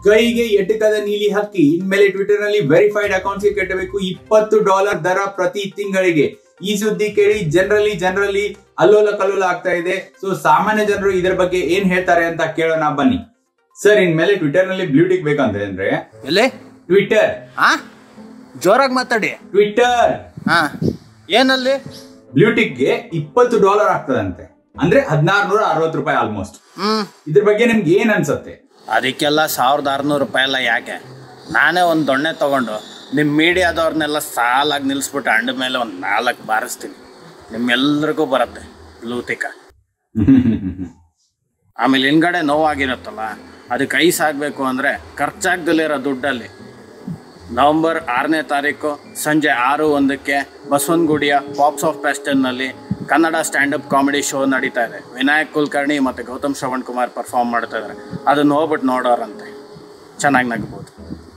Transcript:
ಕೈಗೆ ಎಟಕದ ನೀಲಿ ಹಕ್ಕಿ ಇನ್ಮೇಲೆ ಟ್ವಿಟರ್ ನಲ್ಲಿ ವೆರಿಫೈಡ್ ಅಕೌಂಟ್ಸ್ ಕಟ್ಟಬೇಕು ಇಪ್ಪತ್ತು ಡಾಲರ್ ದರ ಪ್ರತಿ ತಿಂಗಳಿಗೆ ಈ ಸುದ್ದಿ ಕೇಳಿ ಜನರಲಿ ಜನರಲಿ ಅಲ್ಲೋಲ ಕಲ್ಲೋಲ ಆಗ್ತಾ ಇದೆ ಸೊ ಸಾಮಾನ್ಯ ಜನರು ಇದರ ಬಗ್ಗೆ ಏನ್ ಹೇಳ್ತಾರೆ ಅಂತ ಕೇಳೋಣ ಬನ್ನಿ ಸರ್ ಇನ್ಮೇಲೆ ಟ್ವಿಟರ್ ನಲ್ಲಿ ಬ್ಲೂಟಿಕ್ ಬೇಕಂದ್ರೆ ಅಂದ್ರೆ ಎಲ್ಲಿ ಟ್ವಿಟರ್ ಆ ಜೋರಾಗಿ ಮಾತಾಡಿ ಟ್ವಿಟರ್ ಹಾ ಏನಲ್ಲಿ ಬ್ಲೂಟಿಕ್ಗೆ ಇಪ್ಪತ್ತು ಡಾಲರ್ ಆಗ್ತದಂತೆ ಅಂದ್ರೆ ಹದಿನಾರು ನೂರ ಅರವತ್ತು ರೂಪಾಯಿ ಆಲ್ಮೋಸ್ಟ್ ಹ್ಮ್ ಇದ್ರ ಬಗ್ಗೆ ನಿಮ್ಗೆ ಏನ್ ಅನ್ಸುತ್ತೆ ಅದಕ್ಕೆಲ್ಲ ಸಾವಿರದ ಆರುನೂರು ರೂಪಾಯಿ ಎಲ್ಲ ಯಾಕೆ ನಾನೇ ಒಂದು ದೊಣ್ಣೆ ತಗೊಂಡು ನಿಮ್ಮ ಮೀಡಿಯಾದವ್ರನ್ನೆಲ್ಲ ಸಾಲಾಗಿ ನಿಲ್ಲಿಸ್ಬಿಟ್ಟು ಅಂಡ ಮೇಲೆ ಒಂದು ನಾಲ್ಕು ಬಾರಿಸ್ತೀನಿ ನಿಮ್ಮೆಲ್ರಿಗೂ ಬರುತ್ತೆ ಲೂತಿಕ ಆಮೇಲೆ ಹಿಂದ್ಗಡೆ ನೋವಾಗಿರುತ್ತಲ್ಲ ಅದಕ್ಕೆ ಐಸ್ ಆಗಬೇಕು ಅಂದರೆ ಖರ್ಚಾಗ್ದಲ್ಲಿರೋ ದುಡ್ಡಲ್ಲಿ ನವಂಬರ್ ಆರನೇ ತಾರೀಕು ಸಂಜೆ ಆರು ಒಂದಕ್ಕೆ ಬಸವನಗುಡಿಯ ಪಾಪ್ಸ್ ಆಫ್ ಪ್ಯಾಸ್ಟನ್ನಲ್ಲಿ ಕನ್ನಡ ಸ್ಟ್ಯಾಂಡಪ್ ಕಾಮಿಡಿ ಶೋ ನಡೀತಾ ಇದೆ ವಿನಾಯಕ್ ಕುಲಕರ್ಣಿ ಮತ್ತು ಗೌತಮ್ ಶ್ರವಣ್ ಕುಮಾರ್ ಪರ್ಫಾರ್ಮ್ ಮಾಡ್ತಾ ಇದ್ದಾರೆ ಅದನ್ನ ಹೋಗ್ಬಿಟ್ಟು ನೋಡೋರಂತೆ ಚೆನ್ನಾಗಿ ನಗ್ಬೋದು